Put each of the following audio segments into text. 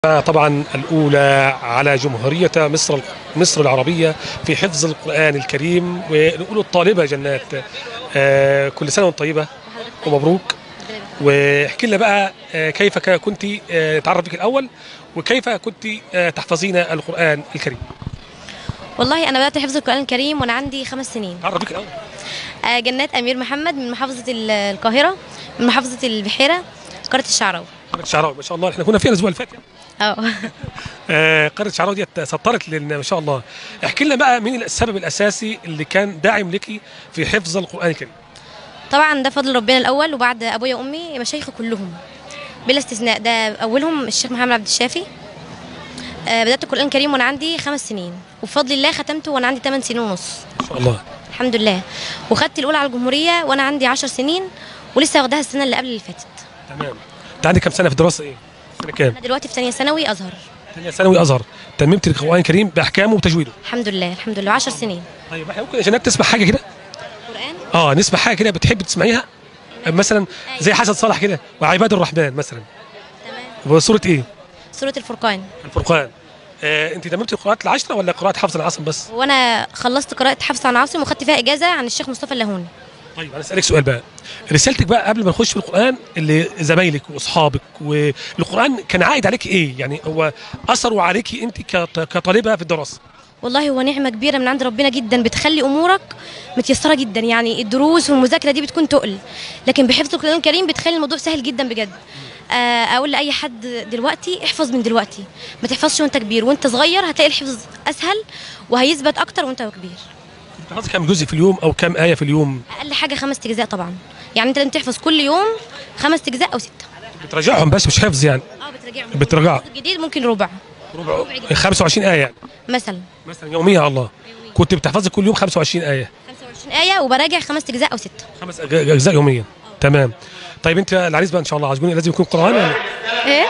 طبعا الأولى على جمهورية مصر مصر العربية في حفظ القرآن الكريم ونقول الطالبة جنات آه، كل سنة وانت طيبة ومبروك واحكي لنا بقى آه، كيف كنت آه، تعرف بك الأول وكيف كنت آه، تحفظين القرآن الكريم والله انا بدات حفظ القران الكريم وانا عندي خمس سنين تعرف بك الأول آه، جنات امير محمد من محافظه ال- القاهره من محافظه البحيره قريه الشعراوي قرية الشعراوي ما شاء الله احنا كنا فيها الأسبوع اللي فات يعني. اه آه، قرية الشعراوي ديت سطرت لنا ما شاء الله احكي لنا بقى مين السبب الأساسي اللي كان داعم لك في حفظ القرآن الكريم طبعا ده فضل ربنا الاول وبعد ابويا وامي مشايخي كلهم بلا استثناء ده اولهم الشيخ محمد عبد الشافي آه، بدات القران الكريم وانا عندي خمس سنين وبفضل الله ختمته وانا عندي 8 سنين ونص ما شاء الله الحمد لله وخدت الاولى على الجمهوريه وانا عندي 10 سنين ولسه واخداها السنه اللي قبل اللي فاتت تمام انت عندك كام سنة في الدراسة ايه؟ سنة كام؟ انا دلوقتي في ثانيه ثانوي ازهر ثانية ثانوي أزهر تممت القرآن الكريم بأحكامه وتجويده الحمد لله الحمد لله 10 سنين طيب احنا ممكن يا جنات تسمع حاجة كده قران اه نسمع حاجة كده بتحب تسمعيها مثلا زي حسن صالح كده وعباد الرحمن مثلا تمام وسورة ايه؟ سوره الفرقان الفرقان آه انت تممت القراءات العشرة ولا قراءة حفظ العاصم بس؟ وانا خلصت قراءه حفص عن عاصم وخدت فيها اجازه عن الشيخ مصطفى اللهوني طيب انا اسالك سؤال بقى رسالتك بقى قبل ما نخش في القران اللي زمايلك واصحابك والقران كان عائد عليك ايه يعني هو اثره عليك انت كط- كطالبه في الدراسه والله هو نعمه كبيره من عند ربنا جدا بتخلي امورك متيسره جدا يعني الدروس والمذاكره دي بتكون تقل لكن بحفظ القران الكريم بتخلي الموضوع سهل جدا بجد آه، اقول لاي حد دلوقتي احفظ من دلوقتي ما تحفظش وانت كبير وانت صغير هتلاقي الحفظ اسهل وهيثبت اكتر وانت كبير بتحفظ كام جزء في اليوم او كام ايه في اليوم اقل حاجه خمس اجزاء طبعا يعني انت لازم تحفظ كل يوم خمس اجزاء او سته بتراجعهم بس مش حفظ يعني اه بتراجعهم بتراجعها. الجديد ممكن ربع ربع 25 ايه يعني مثلا مثلا يوميا على الله كنت بتحفظي كل يوم 25 ايه 25 آية وبراجع خمس أجزاء أو ستة خمس أج- اجزاء يوميا تمام طيب انت العريس بقى ان شاء الله عايزين لازم يكون قران ولا إيه؟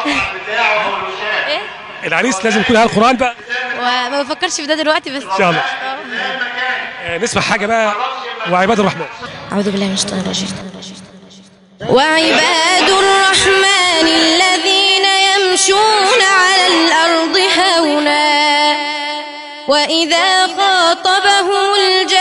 إيه؟ العريس لازم يكون على القران بقى وما بفكرش في ده دلوقتي بس ان شاء الله آه نسمع حاجه بقى وعباد الرحمن أعوذ بالله من الشيطان الرجيم وعباد الرحمن الذين يمشون على الأرض هونا وإذا خاطبهم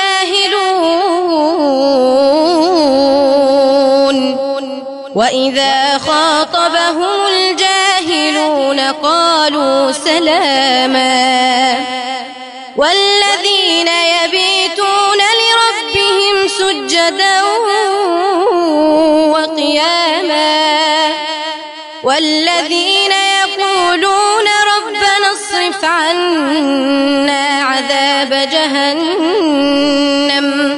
الجاهلون وإذا خاطبهم الجاهلون قالوا سلاما والذين يبيتون لربهم سجدا وقياما والذين يقولون ربنا اصرف عنا عذاب جهنم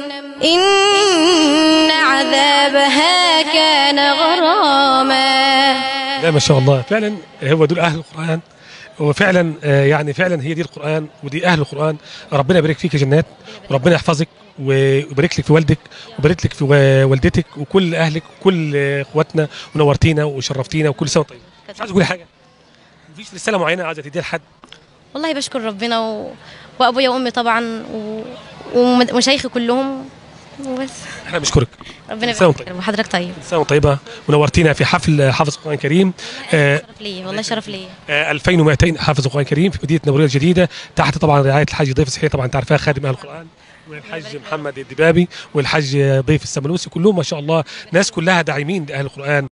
إن عذابها كان غراما لا ما شاء الله فعلا هو دول اهل القران وفعلا آه، يعني فعلا هي دي القران ودي اهل القران ربنا يبارك فيك يا جنات وربنا يحفظك ويبارك لك في والدك ويبارك لك في و- والدتك وكل اهلك وكل آه، اخواتنا ونورتينا وشرفتينا وكل سنه طيب مش عايز تقولي حاجه مفيش رساله معينه عايزه تديها لحد والله بشكر ربنا و... وابويا وامي طبعا و... ومشايخي كلهم وبس احنا بنشكرك ربنا كل سنة يبارك وأنت فيك. وحضرتك طيب كل سنه طيبه ونورتينا في حفل حافظ القران الكريم آه، شرف ليا والله شرف ليا آه، 2200 حافظ القران الكريم في مدينه نبوريه الجديده تحت طبعا رعايه الحاج ضيف الصحيه طبعا انت عارفاه خادم اهل القران والحاج محمد الدبابي والحاج ضيف السمنوسي كلهم ما شاء الله ناس كلها داعمين لاهل القران